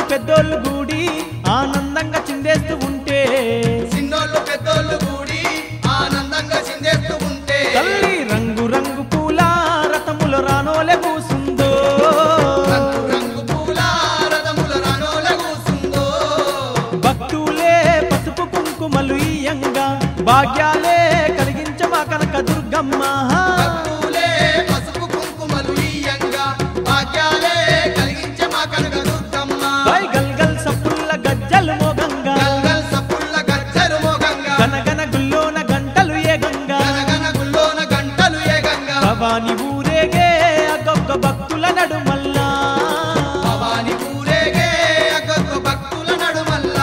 పెద్దోళ్ళు గూడి ఆనందంగా చిందేస్తూ ఉంటే చిన్నోళ్ళు పెద్దోళ్ళు కూడి ఆనందంగా చిందేస్తూ ఉంటే తల్లి రంగు రంగు పూల రథముల రానోలే కూసుందో రంగు రంగు పూల రథముల రణోల కూసుందో భక్తులే పసుపు కుంకుమలు ఇయ్యంగా భాగ్యాలే కలిగించమా కనక దుర్గమ్మ భక్తులే పసుపు కుంకుమలు ఇయ్యంగా భాగ్యాలే కలిగించే మా కనక దుర్గమ్మ పై గల్గల్ సప్పుల్ల గజ్జలు మోగంగా గల్గల్ సప్పుల్ల గజ్జరు మోగంగా గనగన గుల్లోన గంటలు ఏగంగా గనగన గుల్లోన గంటలు ఏగంగా భవాని ఊరేగే అగొక్క భక్తుల నడుమల్లా భవాని ఊరేగే అగ్గొక్క భక్తుల నడుమల్లా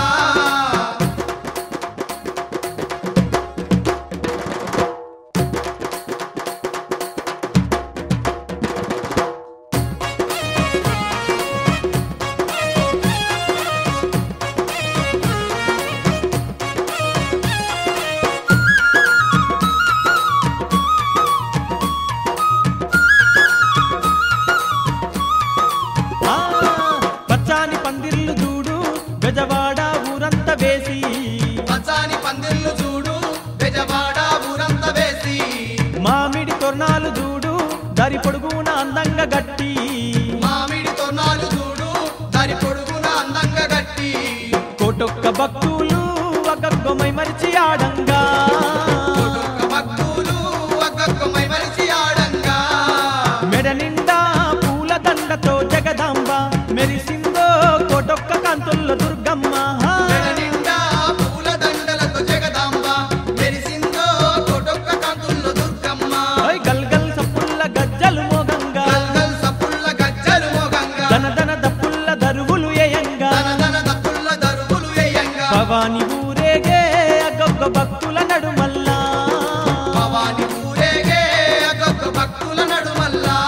ఆ, పచ్చాని పందిర్లు చూడు గజవాడ ఊరంతా వేసి పచ్చాని పందిర్లు చూడు బెజవాడ ఊరంత వేసి మామిడి తొర్ణాలు చూడు దారి పొడుగున అందంగా గట్టి మామిడి తొన్నాలు చూడు దారి పొడుగున అందంగా గట్టి కోటొక్క భక్తులు అగగ్గమై మరిచి ఆడంగా ఒక్కొక్క భక్తులు ఒక్కొక్కమై మరిచి ఆడంగా మెడ నిండా పూల దండతో జగదాంబ మెరిసిందో కోటొక్క కాంతుల్లో దుర్గమ్మ మెడ నిండా పూల దండలతో జగదాంబ మెరిసిందో కొటొక్క కాంతుల్లో దుర్గమ్మ ఓయ్ గల్గల్ సప్పుల్ల గజ్జలు మోగంగా గల్గల్ సప్పుల్ల గజ్జలు మోగంగా దన దన దప్పుల్ల దరువులు ఏయంగా దన దన దప్పుల్ల దరువులు వేయంగా భవాని ఊరేగే అగొక్క భక్తుల నడుమల్లా భవాని ఊరేగే ఒక్కొక్క భక్తుల నడుమల్లా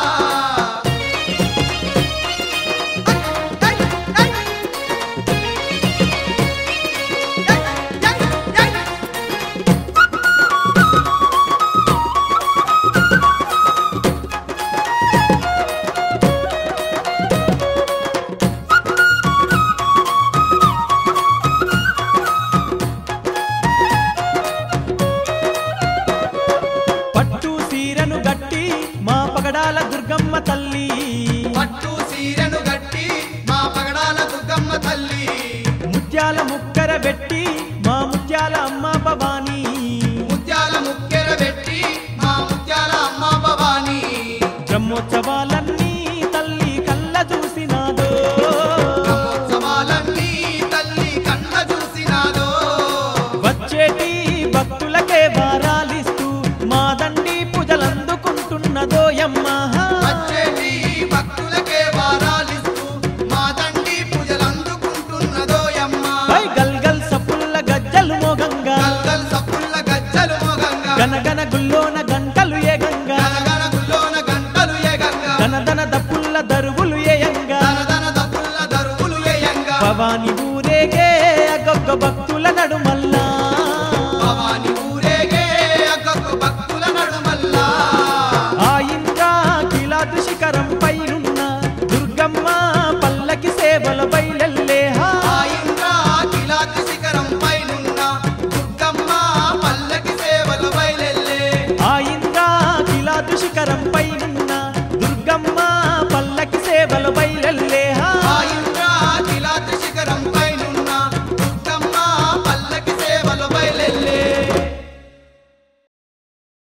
పట్టు సీరను గట్టి మా పగడాల దుర్గమ్మ తల్లి పట్టు సీరెను గట్టి మా పగడాల దుర్గమ్మ తల్లి ముత్యాల ముక్కర పెట్టి మా ముత్యాల అమ్మ భవాని ముత్యాల ముక్కెర పెట్టి మా ముత్యాల అమ్మ భవాని బ్రహ్మోత్సవాలన్నీ తల్లి కళ్ళ చూసినాదో బ్రహ్మోత్సవాలన్నీ తల్లి కళ్ళ చూసినాదో వచ్చేటి భక్తులకే వారాలిస్తూ మా దండి పూజలందుకుంటున్నదో యమ్మ వచ్చేటి భక్తులకే వారాలిస్తూ మా తండ్రి పూజలందుకుంటున్నదో యమ్మ గల్ గల్ సప్పుల్ల గజ్జలు మోగంగా గల్గల్ సప్పుల